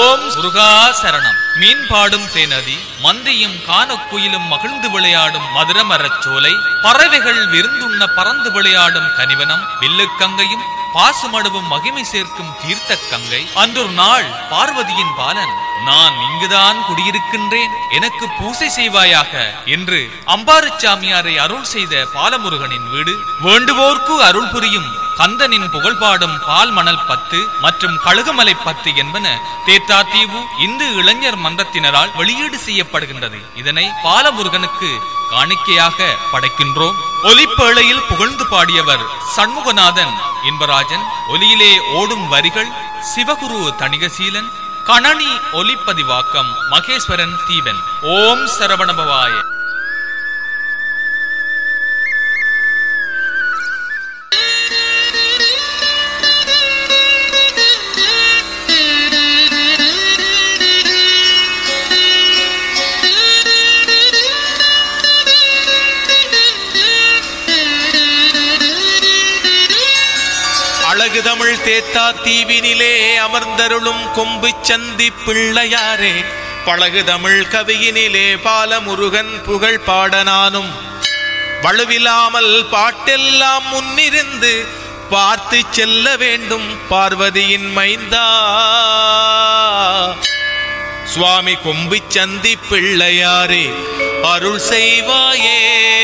ஓம் முருகா சரணம் மீன் பாடும் தேனதி மந்தியும் கானக்குயிலும் மகிழ்ந்து விளையாடும் மதுரமரச் சோலை பறவைகள் விருந்துண்ண பறந்து விளையாடும் கனிவனம் வில்லுக்கங்கையும் பாசுமடுவும் மகிமை சேர்க்கும் தீர்த்த கங்கை அன்றொரு நாள் பார்வதியின் பாலன் நான் இங்குதான் குடியிருக்கின்றேன் எனக்கு பூசை செய்வாயாக என்று அம்பாறுச்சாமியாரை அருள் செய்த பாலமுருகனின் வீடு வேண்டுவோர்க்கு அருள் புரியும் கந்தனின் புகழ்பாடும் பால் மணல் பத்து மற்றும் கழுகுமலை பத்து என்பன தேத்தாத்தீவு இந்து இளைஞர் மன்றத்தினரால் வெளியீடு செய்யப்படுகின்றது இதனை பாலமுருகனுக்கு காணிக்கையாக படைக்கின்றோம் ஒலிப்பேழையில் புகழ்ந்து பாடியவர் சண்முகநாதன் இன்பராஜன் ஒலியிலே ஓடும் வரிகள் சிவகுரு தணிகசீலன் கணனி ஒலிப்பதிவாக்கம் மகேஸ்வரன் தீபன் ஓம் சரவணபவாய அழகு தமிழ் தேத்தா தீவினிலே அமர்ந்தருளும் கொம்பு சந்தி பிள்ளையாரே பழகு தமிழ் கவியினிலே பாலமுருகன் புகழ் பாட நானும் வலுவில்லாமல் பாட்டெல்லாம் முன்னிருந்து பார்த்து செல்ல வேண்டும் பார்வதியின் மைந்தா சுவாமி கொம்பு சந்தி பிள்ளையாரே அருள் செய்வாயே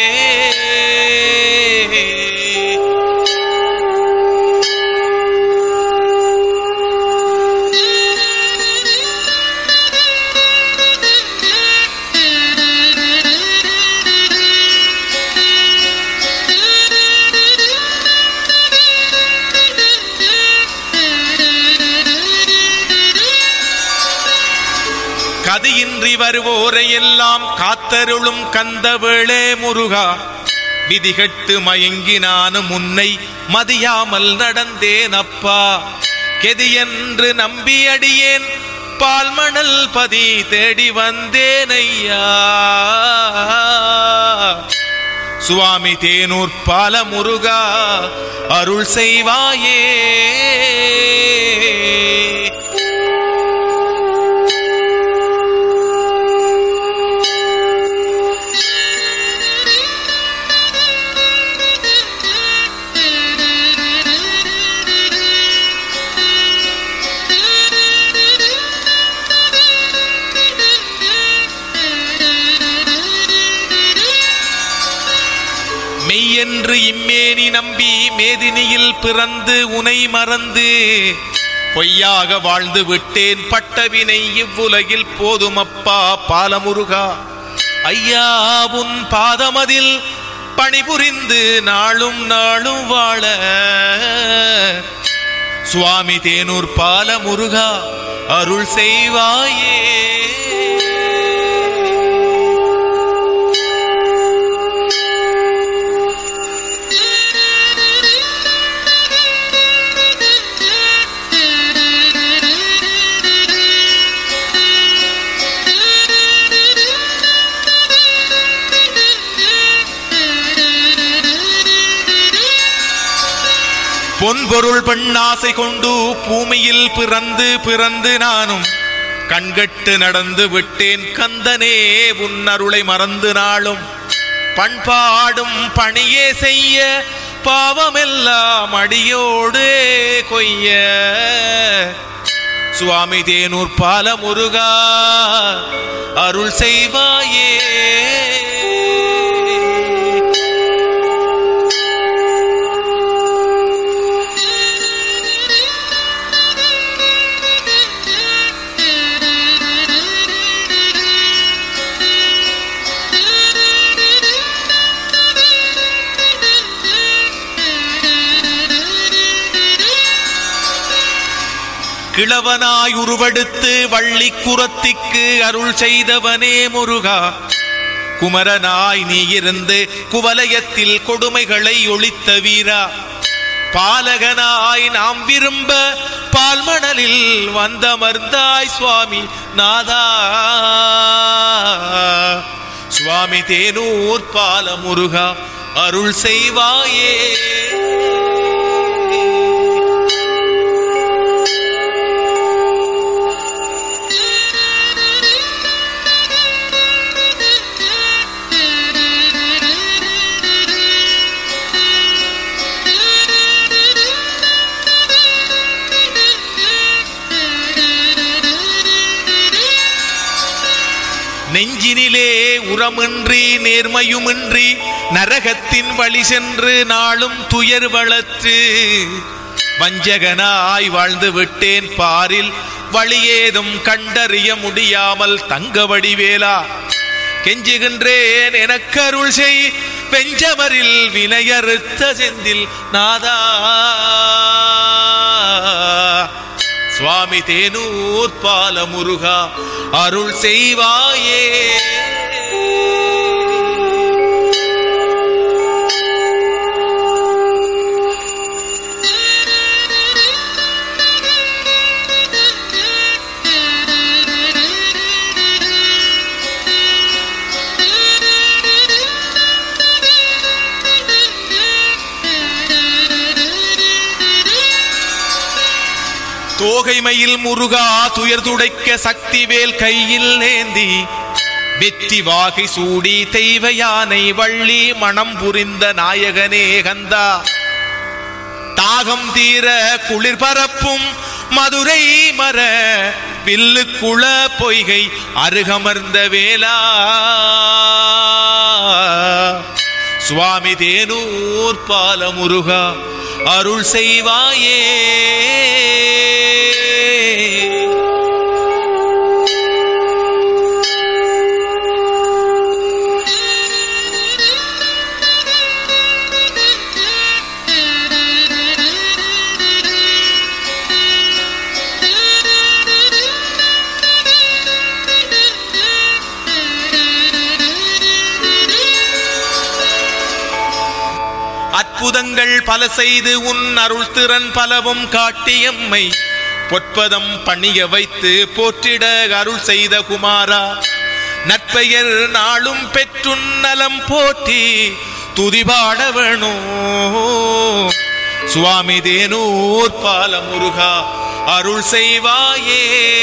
கதியின்றி வருவோரை எல்லாம் காத்தருளும் கந்தவேளே முருகா விதிகட்டு மயங்கி நானும் உன்னை மதியாமல் நடந்தேன் அப்பா கெதியென்று நம்பி அடியேன் பால்மணல் பதி தேடி வந்தேன் ஐயா சுவாமி தேனூர் பால முருகா அருள் செய்வாயே மெய்யென்று இம்மேனி நம்பி மேதினியில் பிறந்து உனை மறந்து பொய்யாக வாழ்ந்து விட்டேன் பட்டவினை இவ்வுலகில் போதுமப்பா பாலமுருகா ஐயா உன் பாதமதில் பணிபுரிந்து நாளும் நாளும் வாழ சுவாமி தேனூர் பாலமுருகா அருள் செய்வாயே பொன்பொருள் பெண்ணாசை கொண்டு பூமியில் பிறந்து பிறந்து நானும் கண்கட்டு நடந்து விட்டேன் கந்தனே உன் அருளை மறந்து நாளும் பண்பாடும் பணியே செய்ய பாவமெல்லாம் அடியோடு கொய்ய சுவாமி தேனூர் பால முருகா அருள் செய்வாயே கிழவனாய் உருவெடுத்து வள்ளி குரத்திக்கு அருள் செய்தவனே முருகா குமரனாய் நீ இருந்து குவலயத்தில் கொடுமைகளை ஒழித்த வீரா பாலகனாய் நாம் விரும்ப பால்மணலில் வந்தமர்ந்தாய் சுவாமி நாதா சுவாமி தேனூர் பால முருகா அருள் செய்வாயே உரமின்றி நேர்மையுமின்றி நரகத்தின் வழி சென்று நாளும் துயர் வளர்த்து வஞ்சகனாய் வாழ்ந்து விட்டேன் பாரில் வழியேதும் கண்டறிய முடியாமல் தங்க வடிவேலா கெஞ்சுகின்றேன் எனக்கருள் செய் வெஞ்சவரில் வினையறுத்த செந்தில் நாதா சுவாமி தேனூர் பால முருகா அருள் செய்வாயே தோகைமையில் முருகா துயர் துடைக்க சக்திவேல் கையில் நேந்தி வெற்றி வாகை சூடி தெய்வ யானை வள்ளி மணம் புரிந்த நாயகனே கந்தா தாகம் தீர குளிர் பரப்பும் மதுரை மர வில்லு குள பொய்கை அருகமர்ந்த வேலா சுவாமி தேனூர் பால முருகா அருள் செய்வாயே அற்புதங்கள் பல செய்து உன் அருள் திறன் பலவும் காட்டியம்மை பொற்பதம் பணிய வைத்து போற்றிட அருள் செய்த குமாரா நற்பெயர் நாளும் பெற்றுன் நலம் போற்றி துதிபாட வேணும் சுவாமி தேனூர் பால முருகா அருள் செய்வாயே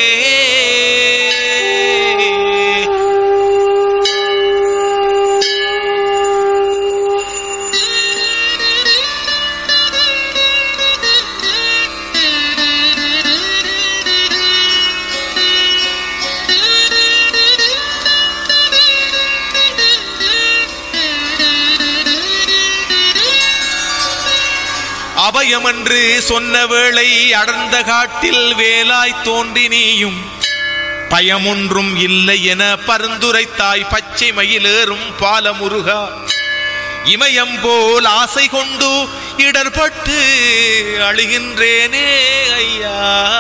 அபயமென்று சொன்ன வேளை அடர்ந்த காட்டில் வேலாய் தோன்றி நீயும் பயமொன்றும் இல்லை என பரிந்துரைத்தாய் பச்சை மயிலேறும் பாலமுருகா இமயம் போல் ஆசை கொண்டு இடர்பட்டு அழுகின்றேனே ஐயா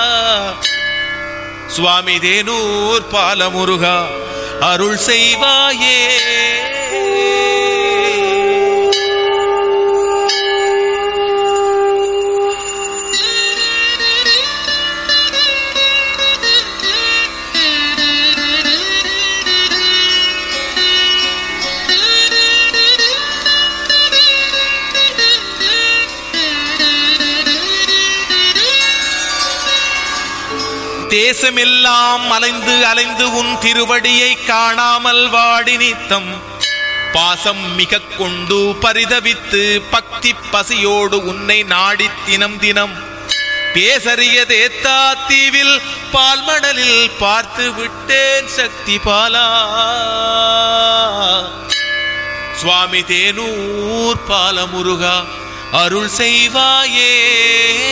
சுவாமி தேனூர் பாலமுருகா அருள் செய்வாயே தேசமெல்லாம் அலைந்து அலைந்து உன் திருவடியை காணாமல் வாடி நித்தம் பாசம் மிக கொண்டு பரிதவித்து பக்தி பசியோடு உன்னை நாடி தினம் தினம் பேசறிய தேத்தா தீவில் பால்மணலில் பார்த்து விட்டேன் சக்தி பாலா சுவாமி தேனூர் பாலமுருகா அருள் செய்வாயே